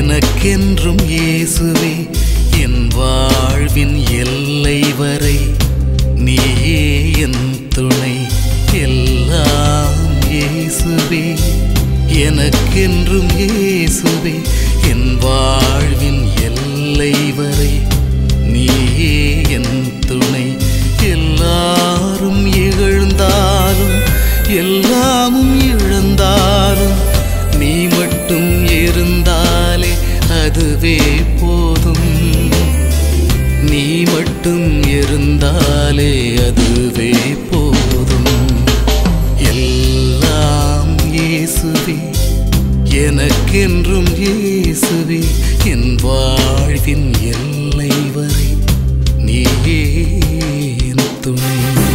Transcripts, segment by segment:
எனக்கென்றும் இயேசுவே என் வாழ்வின் எல்லை வரை நீயே என் துணை எல்லாம் இயேசுவே எனக்கென்றும் இயேசுவே என் வாழ்வின் எல்லை வரை நீயே என் துணை எல்லாரும் இகழ்ந்தாலும் எல்லாமும் இழந்தாலும் நீ மட்டும் இருந்தாலே அதுவே போதும் நீ மட்டும் இருந்தாலே அதுவே போதும் எல்லாம் இயேசுவே எனக்கென்றும் இயேசுவே என் வாழ்வின் எல்லை வரை நீயே என் துணை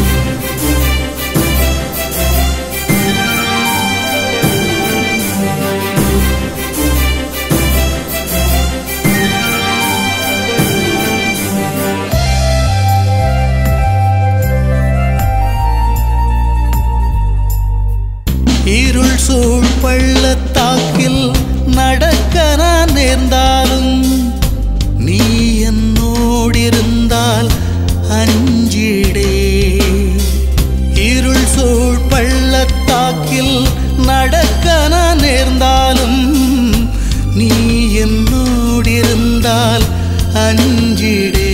இருள் சூழ் பள்ளத்தாக்கில் நடக்க நான் நேர்ந்தாலும் நீ என்னோடிருந்தால் அஞ்சிடே இருள் சூழ் பள்ளத்தாக்கில் நடக்க நான் நேர்ந்தாலும் நீ என்னோடிருந்தால் அஞ்சிடே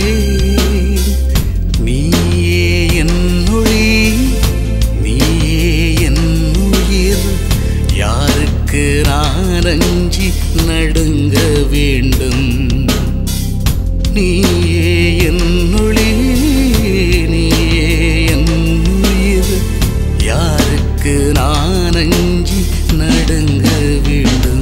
நீயே என் ஒளி நீயே என் உயிர் யாருக்கு நான் அஞ்சி நடுங்க வேண்டும் நீயே என் ஒளி நீயே என் உயிர் யாருக்கு நான் அஞ்சி நடுங்க வேண்டும்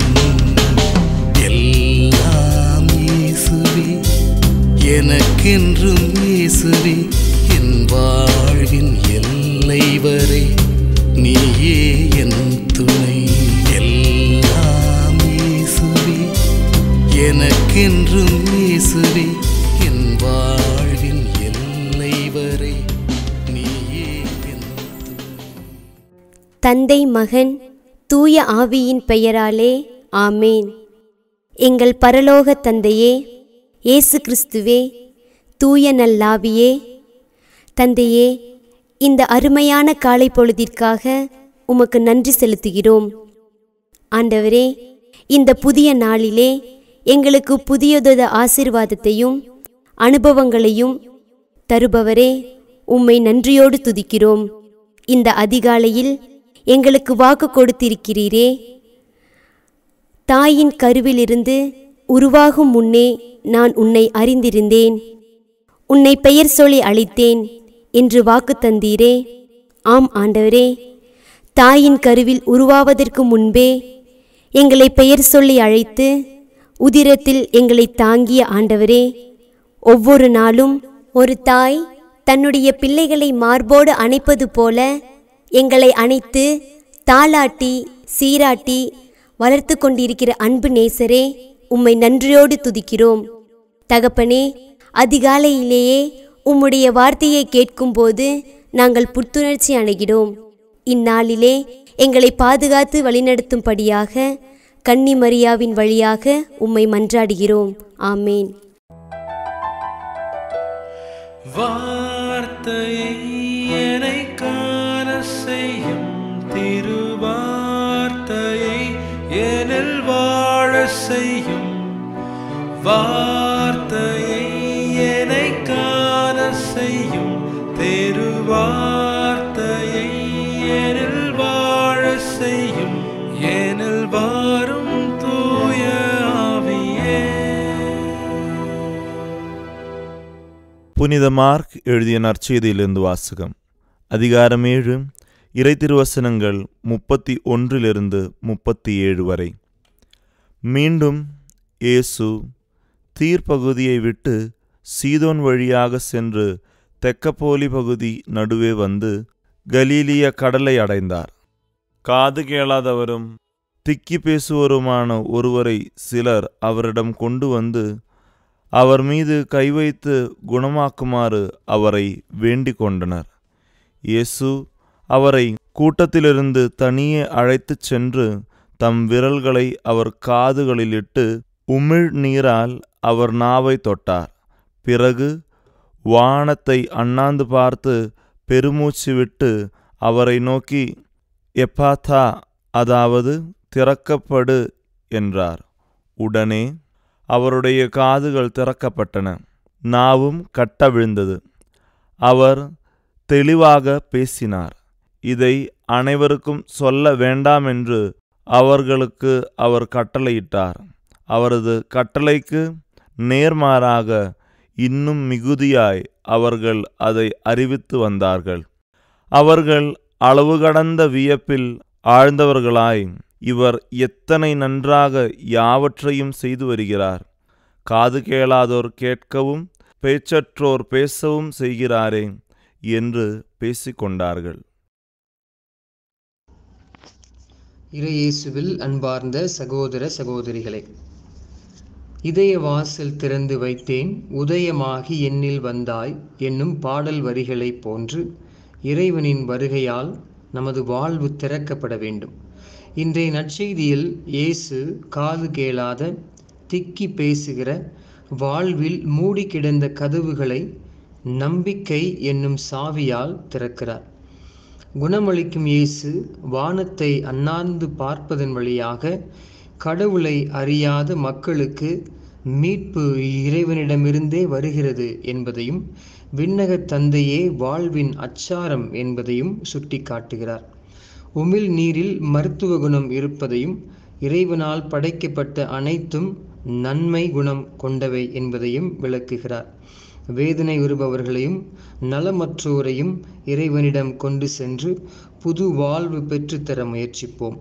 எல்லாம் இயேசுவே எனக்கென்றும் இயேசுவே என் வாழ்வின் எல்லை வரை நீயே என் துணை எல்லாம் இயேசுவே எனக்கென்றும் இயேசுவே என் வாழ்வின் எல்லை வரை நீயே என் துணை தந்தை மகன் தூய ஆவியின் பெயராலே ஆமேன் எங்கள் பரலோக தந்தையே இயேசு கிறிஸ்துவே தூய நல்லாவியே தந்தையே இந்த அருமையான காலை பொழுதிற்காக உமக்கு நன்றி செலுத்துகிறோம் ஆண்டவரே இந்த புதிய நாளிலே எங்களுக்கு புதியதொரு ஆசீர்வாதத்தையும் அனுபவங்களையும் தருபவரே உம்மை நன்றியோடு துதிக்கிறோம் இந்த அதிகாலையில் எங்களுக்கு வாக்கு கொடுத்திருக்கிறீரே தாயின் கருவிலிருந்து உருவாகும் முன்னே நான் உன்னை அறிந்திருந்தேன் உன்னை பெயர் சொல்லி அழைத்தேன் என்று வாக்கு தந்தீரே ஆம் ஆண்டவரே தாயின் கருவில் உருவாவதற்கு முன்பே எங்களை பெயர் சொல்லி அழைத்து உதிரத்தில் எங்களை தாங்கிய ஆண்டவரே ஒவ்வொரு நாளும் ஒரு தாய் தன்னுடைய பிள்ளைகளை மார்போடு அணைப்பது போல எங்களை அணைத்து தாளாட்டி சீராட்டி வளர்த்து கொண்டிருக்கிற அன்பு நேசரே உம்மை நன்றியோடு துதிக்கிறோம் தகப்பனே அதிகாலையிலேயே உம்முடைய வார்த்தையை கேட்கும்போது நாங்கள் புத்துணர்ச்சி அடைகிறோம் இந்நாளிலே எங்களை பாதுகாத்து வழிநடத்தும்படியாக கன்னி மரியாவின் வழியாக உம்மை மன்றாடுகிறோம் ஆமேன் வார்த்தையை என்னை காண செய்யும் திருவார்த்தையை எனில் வாழ செய்யும் வார்த்தையை என்னை காண செய்யும் திருவார்த்தையை எனில் வாழ செய்யும் எனில் வாரும் தூய ஆவியே புனித மார்க் எழுதிய நற்செய்தியிலிருந்து வாசகம் அதிகாரம் ஏழு இறை திருவசனங்கள் முப்பத்தி ஒன்றிலிருந்து முப்பத்தி ஏழு வரை மீண்டும் இயேசு தீர்ப்பகுதியை விட்டு சீதோன் வழியாக சென்று தெக்கப்போலி பகுதி நடுவே வந்து கலீலிய கடலை அடைந்தார் காது கேளாதவரும் திக்கி பேசுவருமான ஒருவரை சிலர் அவரிடம் கொண்டு வந்து அவர் மீது கை வைத்து குணமாக்குமாறு அவரை வேண்டிக் கொண்டனர் இயேசு அவரை கூட்டத்திலிருந்து தனியே அழைத்துச் சென்று தம் விரல்களை அவர் காதுகளிலிட்டு உமிழ் நீரால் அவர் நாவை தொட்டார் பிறகு வானத்தை அண்ணாந்து பார்த்து பெருமூச்சு விட்டு அவரை நோக்கி எப்பாத்தா அதாவது திறக்கப்படு என்றார் உடனே அவருடைய காதுகள் திறக்கப்பட்டன நாவும் கட்டவிழ்ந்தது அவர் தெளிவாக பேசினார் இதை அனைவருக்கும் சொல்ல வேண்டாமென்று அவர்களுக்கு அவர் கட்டளையிட்டார் அவரது கட்டளைக்கு நேர்மாறாக இன்னும் மிகுதியாய் அவர்கள் அதை அறிவித்து வந்தார்கள் அவர்கள் அளவு கடந்த வியப்பில் ஆழ்ந்தவர்களாய் இவர் எத்தனை நன்றாக யாவற்றையும் செய்து வருகிறார் காது கேளாதோர் கேட்கவும் பேச்சற்றோர் பேசவும் செய்கிறாரே என்று பேசிக்கொண்டார்கள் இறையேசுவில் அன்பார்ந்த சகோதர சகோதரிகளே இதய வாசல் திறந்து வைத்தேன் உதயமாகி என்னில் வந்தாய் என்னும் பாடல் வரிகளைப் போன்று இறைவனின் வருகையால் நமது வாழ்வு திறக்கப்பட வேண்டும் இன்றைய நற்செய்தியில் இயேசு காது கேளாத திக்கி பேசுகிற வாழ்வில் மூடி கிடந்த கதவுகளை நம்பிக்கை என்னும் சாவியால் திறக்கிறார் குணமளிக்கும் இயேசு வானத்தை அண்ணாந்து பார்ப்பதன் வழியாக கடவுளை அறியாத மக்களுக்கு மீட்பு இறைவனிடமிருந்தே வருகிறது என்பதையும் விண்ணகத் தந்தையே வாழ்வின் அச்சாரம் என்பதையும் சுட்டிக்காட்டுகிறார் உமிழ் நீரில் மருத்துவ குணம் இருப்பதையும் இறைவனால் படைக்கப்பட்ட அனைத்தும் நன்மை குணம் கொண்டவை என்பதையும் விளக்குகிறார் வேதனை உறுபவர்களையும் நலமற்றோரையும் இறைவனிடம் கொண்டு சென்று புது வாழ்வு பெற்றுத்தர முயற்சிப்போம்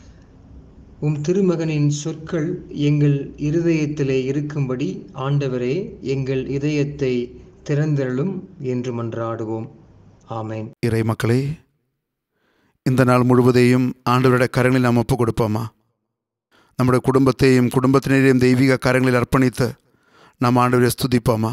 உம் திருமகனின் சொற்கள் எங்கள் இருதயத்திலே இருக்கும்படி ஆண்டவரே எங்கள் இதயத்தை திறந்தருளும் என்று மன்றாடுவோம் ஆமேன் இறை மக்களே இந்த நாள் முழுவதையும் ஆண்டவருடைய கரங்களில் நாம் ஒப்புக் கொடுப்போமா நம்முடைய குடும்பத்தையும் குடும்பத்தினரையும் தெய்வீக கரங்களில் அர்ப்பணித்து நாம் ஆண்டவரை ஸ்துதிப்போமா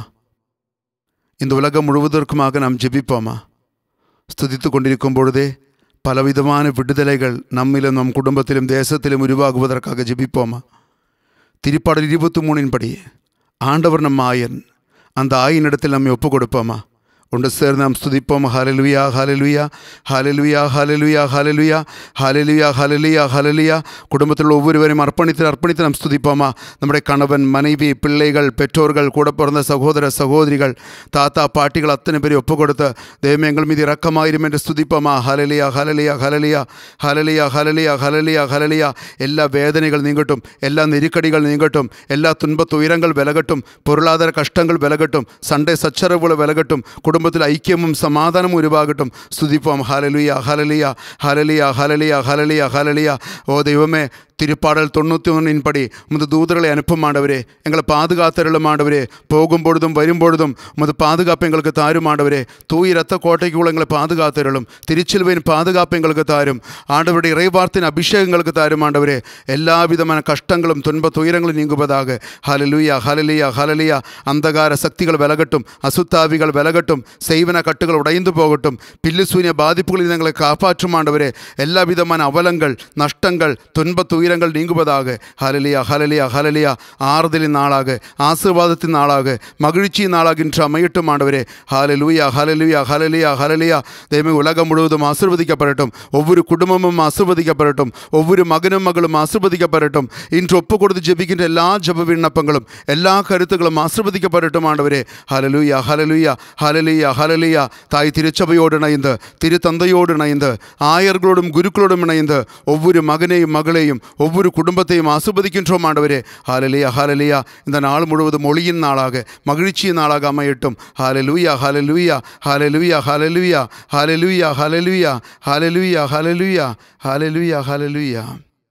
இந்த உலகம் முழுவதற்குமாக நாம் ஜெபிப்போமா ஸ்துதித்து கொண்டிருக்கும் பொழுதே பலவிதமான விடுதலைகள் நம்மிலும் நம் குடும்பத்திலும் தேசத்திலும் உருவாகுவதற்காக ஜெபிப்போமா திருப்பாடல் இருபத்தி மூணின்படி ஆண்டவர் நம் ஆயன் அந்த ஆயினிடத்தில் நம்மை ஒப்புக் கொடுப்போமா ஒன்று சேர்ந்து நாம் ஸ்துதிப்போம் ஹalleluya ஹalleluya ஹalleluya ஹalleluya ஹalleluya ஹalleluya ஹalleluya ஹalleluya குடும்பத்தில் உள்ள ஒவ்வொருவரையும் அர்ப்பணித்து அர்ப்பணித்து நாம் ஸ்துதிப்போமா நம்முடைய கணவன் மனைவி பிள்ளைகள் பெற்றோர்கள் கூட பிறந்த சகோதர சகோதரிகள் தாத்தா பாட்டிகள் அத்தனை பேரை ஒப்பு கொடுத்த தெய்வம் எங்கள் மீது இரக்கமாயிரும் என்று ஸ்துதிப்போமா ஹalleluya ஹalleluya ஹalleluya ஹalleluya ஹalleluya ஹalleluya ஹalleluya எல்லா வேதனைகள் நீங்கட்டும் எல்லா நெருக்கடிகள் நீங்கட்டும் எல்லா துன்ப துயரங்கள் விலகட்டும் பொருளாதார கஷ்டங்கள் விலகட்டும் சண்டை சச்சரவுகள் விலகட்டும் குடும்பத்தில் ஐக்கியமும் சமாதானமும் உருவாகட்டும் ஸ்துதிப்போம் ஹalleluya ஹalleluya ஹalleluya ஹalleluya ஹalleluya ஹalleluya ஓ தெய்வமே திருப்பாடல் தொண்ணூற்றி ஒன்றின் படி உமது தூதர்களை அனுப்பும் ஆண்டவரே எங்களை பாதுகாத்தருளும் ஆண்டவரே போகும் பொழுதும் வரும் பொழுதும் உமது பாதுகாப்பு எங்களுக்கு தாரும் ஆண்டவரே தூய் ரத்த கோட்டைக்குள்ள எங்களை பாதுகாத்தருளும் திருச்சிலுவையின் பாதுகாப்பு எங்களுக்கு தாரும் ஆண்டவருடைய இறைவார்த்தின் அபிஷேகங்களுக்கு தாரும் ஆண்டவரே எல்லா விதமான கஷ்டங்களும் துன்ப துயரங்களும் நீங்குவதாக ஹalleluya ஹalleluya ஹalleluya அந்தகார சக்திகள் விலகட்டும் அசுத்தாவிகள் விலகட்டும் செய்வன கட்டுகள் உடைந்து போகட்டும் பில்லு சூனிய பாதிப்புகளில் எங்களை காப்பாற்றும் ஆண்டவரே எல்லா விதமான அவலங்கள் நஷ்டங்கள் துன்ப துயரங்கள் நீங்குவதாக ஹலலியா ஹலலியா ஹலலியா ஆறுதலின் நாளாக ஆசீர்வாதத்தின் நாளாக மகிழ்ச்சியின் நாளாக இன்று அமையட்டும் ஆண்டவரே ஹalleluya ஹalleluya ஹalleluya ஹalleluya தெய்வமே உலகம் முழுவதும் ஆசீர்வதிக்கப்படட்டும் ஒவ்வொரு குடும்பமும் ஆசீர்வதிக்கப்படட்டும் ஒவ்வொரு மகனும் மகளும் ஆசீர்வதிக்கப்படட்டும் இன்று ஒப்பு கொடுத்து ஜெபிக்கின்ற எல்லா ஜெப விண்ணப்பங்களும் எல்லா கருத்துக்களும் ஆசீர்வதிக்கப்படட்டும் ஆண்டவரே ஹalleluya ஹalleluya ஹalleluya ஹalleluya தாய் திருச்சபையோடு இணைந்து திரு தந்தையோடு இணைந்து ஆயர்களோடும் குருக்களோடும் இணைந்து ஒவ்வொரு மகனையும் மகளையும் ஒவ்வொரு குடும்பத்தையும் ஆசிர்வதிக்கின்றோம் ஆண்டவரே ஹalleluya ஹalleluya இந்த நாள் முழுவதும் ஒளியின் நாளாக மகிழ்ச்சியின் நாளாக அமையட்டும் ஹalleluya ஹalleluya ஹalleluya ஹalleluya ஹalleluya ஹalleluya ஹalleluya ஹalleluya ஹalleluya ஹalleluya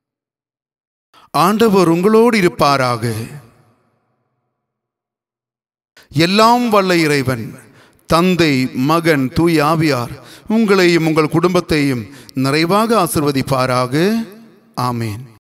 ஆண்டவர் உங்களோடு இருப்பாராக எல்லாம் வல்ல இறைவன் தந்தை மகன் தூய் ஆவியார் உங்களையும் உங்கள் குடும்பத்தையும் நிறைவாக ஆசிர்வதிப்பாராக ஆமேன்